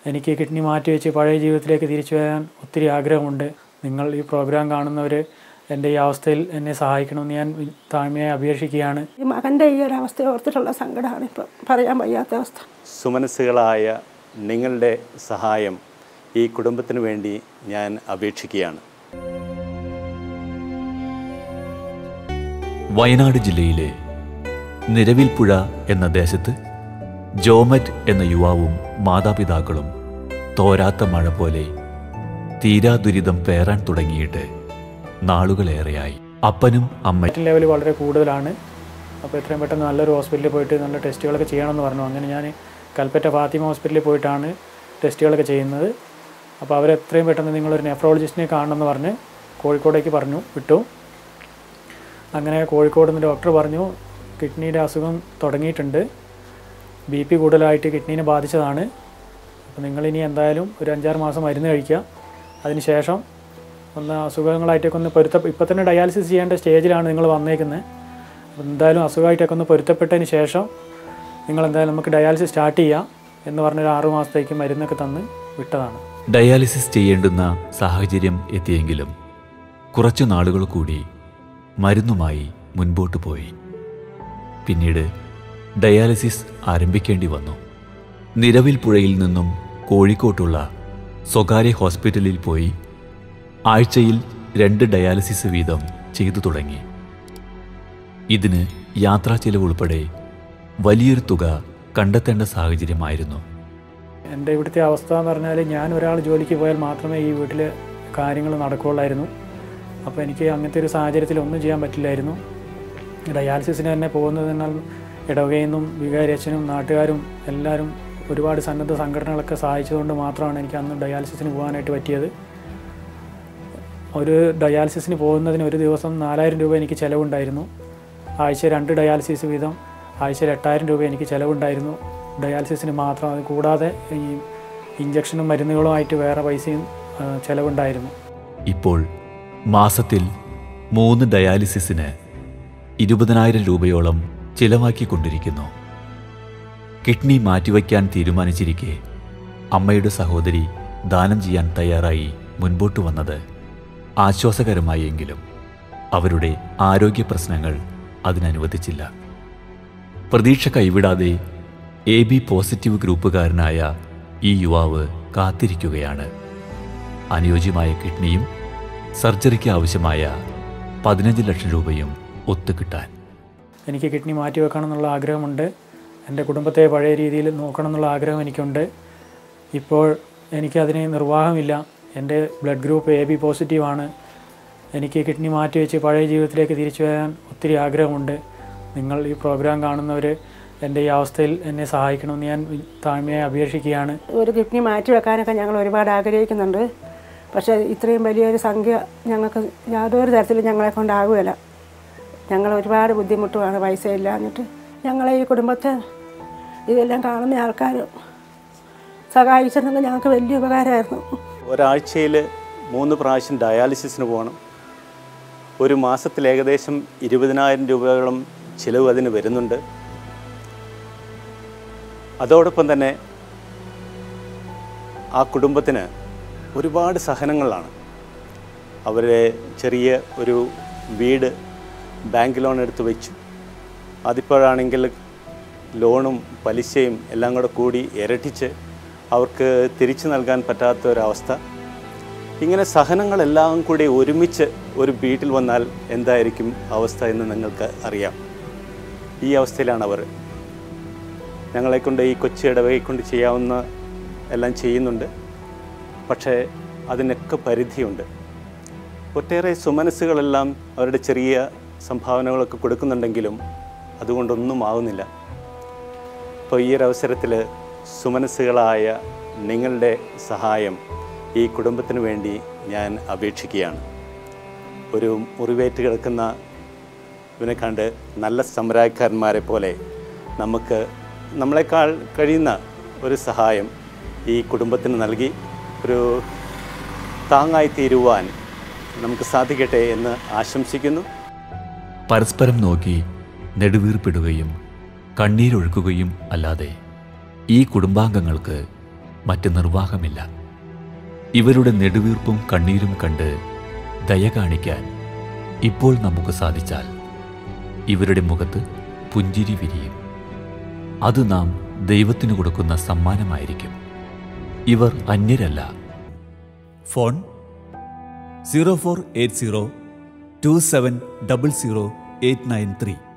എനിക്ക് കിഡ്നി മാറ്റി വെച്ച് പഴയ ജീവിതത്തിലേക്ക് തിരിച്ചു വരാൻ ഒത്തിരി ആഗ്രഹമുണ്ട് നിങ്ങൾ ഈ പ്രോഗ്രാം കാണുന്നവർ എൻ്റെ ഈ അവസ്ഥയിൽ എന്നെ സഹായിക്കണമെന്ന് ഞാൻ താഴ്മയായി അപേക്ഷിക്കുകയാണ് ഈ മകൻ്റെ ഈ ഒരു അവസ്ഥ ഓർത്തിട്ടുള്ള സങ്കടമാണ് ഇപ്പം പറയാൻ വയ്യാത്ത അവസ്ഥ സുമനസ്സുകളായ നിങ്ങളുടെ സഹായം ഈ കുടുംബത്തിന് വേണ്ടി ഞാൻ അപേക്ഷിക്കുകയാണ് വയനാട് ജില്ലയിലെ നിരവിൽപ്പുഴ എന്ന ദേശത്ത് ജോമറ്റ് എന്ന യുവാവും മാതാപിതാക്കളും തോരാത്ത മഴ പോലെ തീരാ ദുരിതം പേറാൻ തുടങ്ങിയിട്ട് നാളുകളേറെയായി അപ്പനും അമ്മയും ഫാറ്റിൻ ലെവൽ വളരെ കൂടുതലാണ് അപ്പോൾ എത്രയും പെട്ടെന്ന് നല്ലൊരു ഹോസ്പിറ്റലിൽ പോയിട്ട് നല്ല ടെസ്റ്റുകളൊക്കെ ചെയ്യണമെന്ന് പറഞ്ഞു അങ്ങനെ ഞാൻ കൽപ്പറ്റ ഫാത്തിമ ഹോസ്പിറ്റലിൽ പോയിട്ടാണ് ടെസ്റ്റുകളൊക്കെ ചെയ്യുന്നത് അപ്പോൾ അവർ എത്രയും പെട്ടെന്ന് നിങ്ങളൊരു നെഫ്രോളജിസ്റ്റിനെ കാണണമെന്ന് പറഞ്ഞ് കോഴിക്കോടേക്ക് പറഞ്ഞു വിട്ടു അങ്ങനെ കോഴിക്കോട് നിന്ന് ഡോക്ടർ പറഞ്ഞു കിഡ്നിയുടെ അസുഖം തുടങ്ങിയിട്ടുണ്ട് ബി പി കൂടുതലായിട്ട് കിഡ്നീനെ ബാധിച്ചതാണ് അപ്പോൾ നിങ്ങളിനി എന്തായാലും ഒരു അഞ്ചാറ് മാസം മരുന്ന് കഴിക്കുക അതിനുശേഷം ഒന്ന് അസുഖങ്ങളായിട്ടൊക്കെ ഒന്ന് പൊരുത്ത ഇപ്പോൾ തന്നെ ഡയാലിസിസ് ചെയ്യേണ്ട സ്റ്റേജിലാണ് നിങ്ങൾ വന്നേക്കുന്നത് അപ്പോൾ എന്തായാലും അസുഖമായിട്ടൊക്കെ ഒന്ന് പൊരുത്തപ്പെട്ടതിന് ശേഷം നിങ്ങൾ എന്തായാലും നമുക്ക് ഡയാലിസിസ് സ്റ്റാർട്ട് ചെയ്യാം എന്ന് പറഞ്ഞൊരു ആറു മാസത്തേക്ക് മരുന്നൊക്കെ തന്ന് വിട്ടതാണ് ഡയാലിസിസ് ചെയ്യേണ്ടുന്ന സാഹചര്യം എത്തിയെങ്കിലും കുറച്ചു നാളുകൾ കൂടി മരുന്നുമായി മുൻപോട്ട് പോയി പിന്നീട് ഡയാലിസിസ് ആരംഭിക്കേണ്ടി വന്നു നിലവിൽ പുഴയിൽ നിന്നും കോഴിക്കോട്ടുള്ള സ്വകാര്യ ഹോസ്പിറ്റലിൽ പോയി ആഴ്ചയിൽ രണ്ട് ഡയാലിസിസ് വീതം ചെയ്തു തുടങ്ങി ഇതിന് യാത്രാ ചെലവ് ഉൾപ്പെടെ വലിയൊരു തുക കണ്ടെത്തേണ്ട സാഹചര്യമായിരുന്നു എൻ്റെ ഇവിടുത്തെ അവസ്ഥ എന്ന് പറഞ്ഞാൽ ഞാൻ ഒരാൾ ജോലിക്ക് പോയാൽ മാത്രമേ ഈ വീട്ടിൽ കാര്യങ്ങൾ നടക്കുകയുള്ളായിരുന്നു അപ്പോൾ എനിക്ക് അങ്ങനത്തെ ഒരു സാഹചര്യത്തിൽ ഒന്നും ചെയ്യാൻ പറ്റില്ലായിരുന്നു ഡയാലിസിസിന് തന്നെ പോകുന്നതിനാൽ ഇടവകയിൽ നിന്നും വികാരി അച്ഛനും നാട്ടുകാരും എല്ലാവരും ഒരുപാട് സന്നദ്ധ സംഘടനകളൊക്കെ സഹായിച്ചതുകൊണ്ട് മാത്രമാണ് എനിക്ക് അന്ന് ഡയാലിസിസിന് പോകാനായിട്ട് പറ്റിയത് ഒരു ഡയാലിസിസിന് പോകുന്നതിന് ഒരു ദിവസം നാലായിരം രൂപ എനിക്ക് ചിലവുണ്ടായിരുന്നു ആഴ്ച രണ്ട് ഡയാലിസിസ് വീതം ആഴ്ചയിൽ എട്ടായിരം രൂപ എനിക്ക് ചിലവുണ്ടായിരുന്നു ഡയാലിസിസിന് മാത്രം അത് കൂടാതെ ഈ ഇഞ്ചക്ഷനും മരുന്നുകളുമായിട്ട് വേറെ പൈസയും ആ, ചിലവുണ്ടായിരുന്നു ഇപ്പോൾ മാസത്തിൽ മൂന്ന് ഡയാലിസിസിന് ഇരുപതിനായിരം രൂപയോളം ചിലവാക്കിക്കൊണ്ടിരിക്കുന്നു കിഡ്നി മാറ്റിവയ്ക്കാൻ തീരുമാനിച്ചിരിക്കെ അമ്മയുടെ സഹോദരി ദാനം ചെയ്യാൻ തയ്യാറായി മുൻപോട്ട് വന്നത് ആശ്വാസകരമായെങ്കിലും അവരുടെ ആരോഗ്യ പ്രശ്നങ്ങൾ അതിനനുവദിച്ചില്ല പ്രതീക്ഷ കൈവിടാതെ എ ബി പോസിറ്റീവ് ഗ്രൂപ്പുകാരനായ ഈ യുവാവ് കാത്തിരിക്കുകയാണ് അനുയോജ്യമായ കിഡ്നിയും സർജറിക്ക് ആവശ്യമായ പതിനഞ്ച് ലക്ഷം രൂപയും ഒത്തുകിട്ടാൻ എനിക്ക് കിഡ്നി മാറ്റി വെക്കണം എന്നുള്ള ആഗ്രഹമുണ്ട് എൻ്റെ കുടുംബത്തെ പഴയ രീതിയിൽ നോക്കണം എന്നുള്ള ആഗ്രഹം എനിക്കുണ്ട് ഇപ്പോൾ എനിക്കതിന് നിർവാഹമില്ല എൻ്റെ ബ്ലഡ് ഗ്രൂപ്പ് എ ബി പോസിറ്റീവാണ് എനിക്ക് കിഡ്നി മാറ്റി വെച്ച് പഴയ ജീവിതത്തിലേക്ക് തിരിച്ചു വരാൻ ഒത്തിരി ആഗ്രഹമുണ്ട് നിങ്ങൾ ഈ പ്രോഗ്രാം കാണുന്നവർ എൻ്റെ ഈ അവസ്ഥയിൽ എന്നെ സഹായിക്കണമെന്ന് ഞാൻ താഴ്മയായി അപേക്ഷിക്കുകയാണ് ഒരു കിഡ്നി മാറ്റി വെക്കാനൊക്കെ ഞങ്ങൾ ഒരുപാട് ആഗ്രഹിക്കുന്നുണ്ട് പക്ഷേ ഇത്രയും വലിയൊരു സംഖ്യ ഞങ്ങൾക്ക് യാതൊരു തരത്തിലും ഞങ്ങളെ കൊണ്ടാകുകയില്ല ഞങ്ങൾ ഒരുപാട് ബുദ്ധിമുട്ടുമാണ് പൈസ ഇല്ല എന്നിട്ട് ഞങ്ങളെ ഈ കുടുംബത്തെ ഇതെല്ലാം കാണുന്ന ആൾക്കാർ സഹായിച്ചിരുന്നെങ്കിൽ ഞങ്ങൾക്ക് വലിയ ഉപകാരമായിരുന്നു ഒരാഴ്ചയിൽ മൂന്ന് പ്രാവശ്യം ഡയാലിസിസിന് പോകണം ഒരു മാസത്തിൽ ഏകദേശം ഇരുപതിനായിരം രൂപയോളം ചിലവ് അതിന് വരുന്നുണ്ട് അതോടൊപ്പം തന്നെ ആ കുടുംബത്തിന് ഒരുപാട് സഹനങ്ങളാണ് അവരെ ചെറിയ ഒരു വീട് ബാങ്ക് ലോൺ എടുത്ത് വെച്ചു അതിപ്പോഴാണെങ്കിൽ ലോണും പലിശയും എല്ലാം കൂടെ കൂടി ഇരട്ടിച്ച് അവർക്ക് തിരിച്ചു നൽകാൻ പറ്റാത്ത ഒരവസ്ഥ ഇങ്ങനെ സഹനങ്ങളെല്ലാം കൂടി ഒരുമിച്ച് ഒരു വീട്ടിൽ വന്നാൽ എന്തായിരിക്കും അവസ്ഥ എന്ന് നിങ്ങൾക്ക് അറിയാം ഈ അവസ്ഥയിലാണ് അവർ ഞങ്ങളെക്കൊണ്ട് ഈ കൊച്ചി ഇടവകയെ കൊണ്ട് ചെയ്യാവുന്ന എല്ലാം ചെയ്യുന്നുണ്ട് പക്ഷേ അതിനൊക്കെ പരിധിയുണ്ട് ഒട്ടേറെ സുമനസ്സുകളെല്ലാം അവരുടെ ചെറിയ സംഭാവനകളൊക്കെ കൊടുക്കുന്നുണ്ടെങ്കിലും അതുകൊണ്ടൊന്നും ആവുന്നില്ല അപ്പോൾ ഈ ഒരു അവസരത്തിൽ സുമനസ്സുകളായ നിങ്ങളുടെ സഹായം ഈ കുടുംബത്തിന് വേണ്ടി ഞാൻ അപേക്ഷിക്കുകയാണ് ഒരു മുറിവേറ്റ് കിടക്കുന്ന ഇവനെ കണ്ട് നല്ല സമരാക്കാരന്മാരെ പോലെ നമുക്ക് നമ്മളെക്കാൾ കഴിയുന്ന ഒരു സഹായം ഈ കുടുംബത്തിന് നൽകി ഒരു താങ്ങായി തീരുവാൻ നമുക്ക് സാധിക്കട്ടെ എന്ന് ആശംസിക്കുന്നു പരസ്പരം നോക്കി നെടുവീർപ്പിടുകയും കണ്ണീരൊഴുക്കുകയും അല്ലാതെ ഈ കുടുംബാംഗങ്ങൾക്ക് മറ്റ് നിർവാഹമില്ല ഇവരുടെ നെടുവീർപ്പും കണ്ണീരും കണ്ട് ദയ കാണിക്കാൻ ഇപ്പോൾ നമുക്ക് സാധിച്ചാൽ ഇവരുടെ മുഖത്ത് പുഞ്ചിരി വിരിയും അത് നാം ദൈവത്തിന് കൊടുക്കുന്ന സമ്മാനമായിരിക്കും ഇവർ അന്യരല്ല phone zero four eight zero two seven double zero eight nine three